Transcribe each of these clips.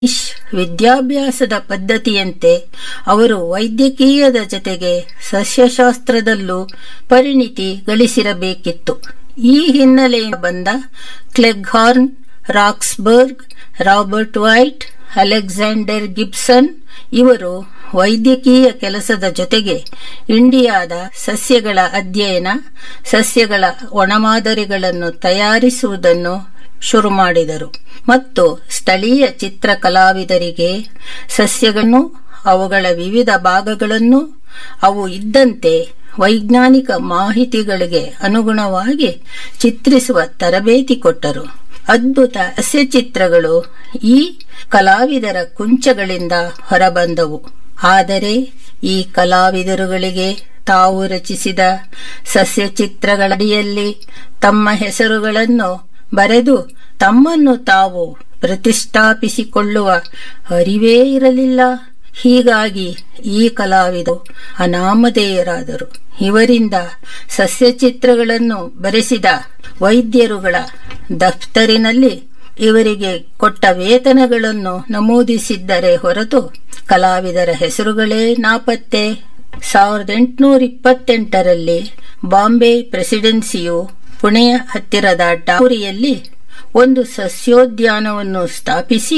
ಇಶ್ ವಿದ್ಯಾಭ್ಯಾಸದ ಪದ್ಧತಿಯಂತೆ ಅವರು ವೈದ್ಯಕೀಯದ ಜತೆಗೆ ಸಸ್ಯಶಾಸ್ತ್ರದಲ್ಲೂ ಪರಿಣಿತಿ ಗಳಿಸಿರಬೇಕಿತ್ತು ಈ ಹಿನ್ನೆಲೆಯಿಂದ ಬಂದ Cleghorn Roxburgh Robert Wight Alexander Gibson ಇವರು ವೈದ್ಯಕೀಯ ಕೆಲಸದ ಜೊತೆಗೆ ಇಂಡಿಯಾದ ಸಸ್ಯಗಳ ಅಧ್ಯಯನ ಸಸ್ಯಗಳ ಒಣಮಾದರಿಗಳನ್ನು ತಯಾರಿಸುವುದನ್ನು ಶುರು ಮಾಡಿದರು ಮತ್ತು ಸ್ಥಳೀಯ ಚಿತ್ರಕಲಾವಿದರಿಗೆ ಸಸ್ಯಗಳನ್ನು ಅವುಗಳ ವಿವಿಧ ಭಾಗಗಳನ್ನು ಅವು ಇದ್ದಂತೆ ವೈಜ್ಞಾನಿಕ ಮಾಹಿತಿಗಳಿಗೆ ಅನುಗುಣವಾಗಿ ಚಿತ್ರಿಸುವ ತರಬೇತಿ ಕೊಟ್ಟರು ಅದ್ಭುತ ಹಾಸ್ಯಚಿತ್ರಗಳು ಈ ಕಲಾವಿದರ ಕುಂಚಗಳಿಂದ ಹೊರಬಂದವು ಆದರೆ ಈ ಕಲಾವಿದರುಗಳಿಗೆ ತಾವು ರಚಿಸಿದ ಸಸ್ಯ ಚಿತ್ರಗಳಡಿಯಲ್ಲಿ ತಮ್ಮ ಹೆಸರುಗಳನ್ನು ಬರೆದು ತಮ್ಮನ್ನು ತಾವು ಪ್ರತಿಷ್ಠಾಪಿಸಿಕೊಳ್ಳುವ ಅರಿವೇ ಇರಲಿಲ್ಲ ಹೀಗಾಗಿ ಈ ಕಲಾವಿದರು ಅನಾಮಧೇಯರಾದರು ಇವರಿಂದ ಸಸ್ಯ ಚಿತ್ರಗಳನ್ನು ಬರೆಸಿದ ವೈದ್ಯರುಗಳ ದಫ್ತರಿನಲ್ಲಿ ಇವರಿಗೆ ಕೊಟ್ಟ ವೇತನಗಳನ್ನು ನಮೂದಿಸಿದ್ದರೆ ಹೊರತು ಕಲಾವಿದರ ಹೆಸರುಗಳೇ ನಾಪತ್ತೆ ಸಾವಿರದ ಎಂಟುನೂರ ಇಪ್ಪತ್ತೆಂಟರಲ್ಲಿ ಬಾಂಬೆ ಪ್ರೆಸಿಡೆನ್ಸಿಯು ಪುಣೆಯ ಹತ್ತಿರದ ಡಾಪುರಿಯಲ್ಲಿ ಒಂದು ಸಸ್ಯೋದ್ಯಾನವನ್ನು ಸ್ಥಾಪಿಸಿ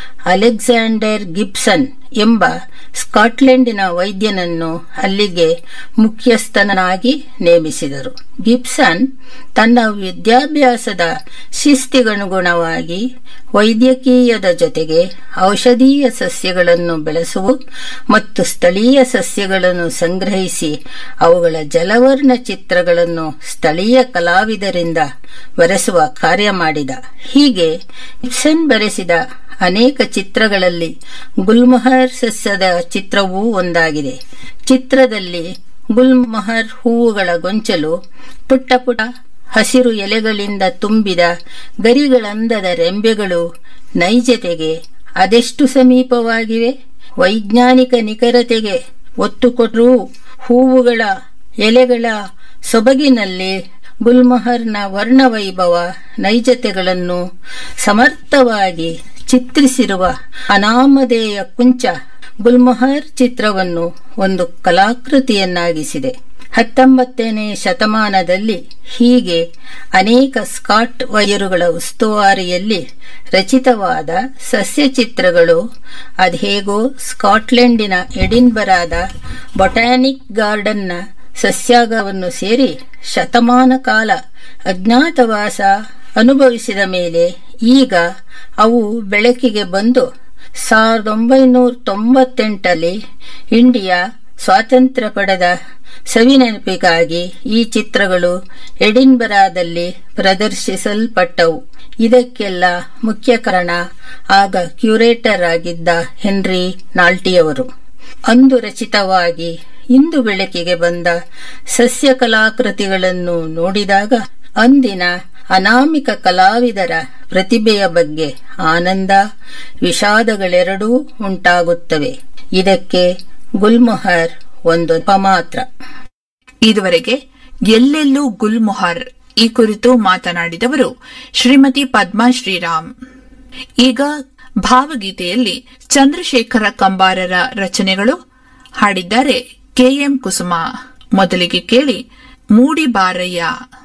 ಅಲೆಕ್ಸಾಂಡರ್ ಗಿಬ್ಸನ್ ಎಂಬ ಸ್ಕಾಟ್ಲೆಂಡಿನ ವೈದ್ಯನನ್ನು ಅಲ್ಲಿಗೆ ಮುಖ್ಯಸ್ಥನಾಗಿ ನೇಮಿಸಿದರು ಗಿಬ್ಸನ್ ತನ್ನ ವಿದ್ಯಾಭ್ಯಾಸದ ಶಿಸ್ತಿಗನುಗುಣವಾಗಿ ವೈದ್ಯಕೀಯದ ಜೊತೆಗೆ ಔಷಧೀಯ ಸಸ್ಯಗಳನ್ನು ಬೆಳೆಸುವ ಮತ್ತು ಸ್ಥಳೀಯ ಸಸ್ಯಗಳನ್ನು ಸಂಗ್ರಹಿಸಿ ಅವುಗಳ ಜಲವರ್ಣ ಚಿತ್ರಗಳನ್ನು ಸ್ಥಳೀಯ ಕಲಾವಿದರಿಂದ ಬರೆಸುವ ಕಾರ್ಯ ಮಾಡಿದ ಹೀಗೆ ಗಿಬ್ಸನ್ ಬರೆಸಿದ ಅನೇಕ ಚಿತ್ರಗಳಲ್ಲಿ ಗುಲ್ಮೊಹರ್ ಸಸ್ಯದ ಚಿತ್ರವೂ ಒಂದಾಗಿದೆ ಚಿತ್ರದಲ್ಲಿ ಗುಲ್ಮೊಹರ್ ಹೂವುಗಳ ಗೊಂಚಲು ಪುಟ್ಟ ಪುಟ್ಟ ಹಸಿರು ಎಲೆಗಳಿಂದ ತುಂಬಿದ ಗರಿಗಳಂದದ ರೆಂಬೆಗಳು ನೈಜತೆಗೆ ಅದೆಷ್ಟು ಸಮೀಪವಾಗಿವೆ ವೈಜ್ಞಾನಿಕ ನಿಖರತೆಗೆ ಒತ್ತು ಕೊಟ್ಟರೂ ಹೂವುಗಳ ಎಲೆಗಳ ಸೊಬಗಿನಲ್ಲಿ ಗುಲ್ಮೊಹರ್ನ ವರ್ಣವೈಭವ ನೈಜತೆಗಳನ್ನು ಸಮರ್ಥವಾಗಿ ಚಿತ್ರಿಸಿರುವ ಅನಾಮಧೇಯ ಕುಂಚ ಗುಲ್ಮೊಹರ್ ಚಿತ್ರವನ್ನು ಒಂದು ಕಲಾಕೃತಿಯನ್ನಾಗಿಸಿದೆ ಹತ್ತೊಂಬತ್ತನೇ ಶತಮಾನದಲ್ಲಿ ಹೀಗೆ ಅನೇಕ ಸ್ಕಾಟ್ ವೈದ್ಯರುಗಳ ಉಸ್ತುವಾರಿಯಲ್ಲಿ ರಚಿತವಾದ ಸಸ್ಯ ಚಿತ್ರಗಳು ಅದೇಗೋ ಸ್ಕಾಟ್ಲೆಂಡಿನ ಎಡಿನ್ಬರಾದ ಬೊಟ್ಯಾನಿಕ್ ಗಾರ್ಡನ್ನ ಸಸ್ಯಾಗವನ್ನು ಸೇರಿ ಶತಮಾನ ಕಾಲ ಅಜ್ಞಾತವಾಸ ಅನುಭವಿಸಿದ ಮೇಲೆ ಈಗ ಅವು ಬೆಳಕಿಗೆ ಬಂದು ಸಾವಿರದ ಒಂಬೈನೂರ ತೊಂಬತ್ತೆಂಟರಲ್ಲಿ ಇಂಡಿಯಾ ಸ್ವಾತಂತ್ರ್ಯ ಪಡೆದ ಸವಿನೆನಪಿಗಾಗಿ ಈ ಚಿತ್ರಗಳು ಎಡಿನ್ಬರಾದಲ್ಲಿ ಪ್ರದರ್ಶಿಸಲ್ಪಟ್ಟವು ಇದಕ್ಕೆಲ್ಲ ಮುಖ್ಯ ಕಾರಣ ಆಗ ಕ್ಯೂರೇಟರ್ ಆಗಿದ್ದ ಹೆನ್ರಿ ನಾಲ್ಟಿಯವರು ಅಂದು ರಚಿತವಾಗಿ ಇಂದು ಬೆಳಕಿಗೆ ಬಂದ ಸಸ್ಯ ಕಲಾಕೃತಿಗಳನ್ನು ನೋಡಿದಾಗ ಅಂದಿನ ಅನಾಮಿಕ ಕಲಾವಿದರ ಪ್ರತಿಭೆಯ ಬಗ್ಗೆ ಆನಂದ ವಿಷಾದಗಳೆರಡೂ ಉಂಟಾಗುತ್ತವೆ ಇದಕ್ಕೆ ಗುಲ್ಮೊಹರ್ ಒಂದು ಮಾತ್ರ ಇದುವರೆಗೆ ಎಲ್ಲೆಲ್ಲೂ ಗುಲ್ಮೊಹರ್ ಈ ಕುರಿತು ಮಾತನಾಡಿದವರು ಶ್ರೀಮತಿ ಪದ್ಮಾ ಶ್ರೀರಾಮ್ ಈಗ ಭಾವಗೀತೆಯಲ್ಲಿ ಚಂದ್ರಶೇಖರ ಕಂಬಾರರ ರಚನೆಗಳು ಹಾಡಿದ್ದಾರೆ ಕೆಎಂ ಕುಸುಮ ಮೊದಲಿಗೆ ಕೇಳಿ ಮೂಡಿ ಬಾರಯ್ಯ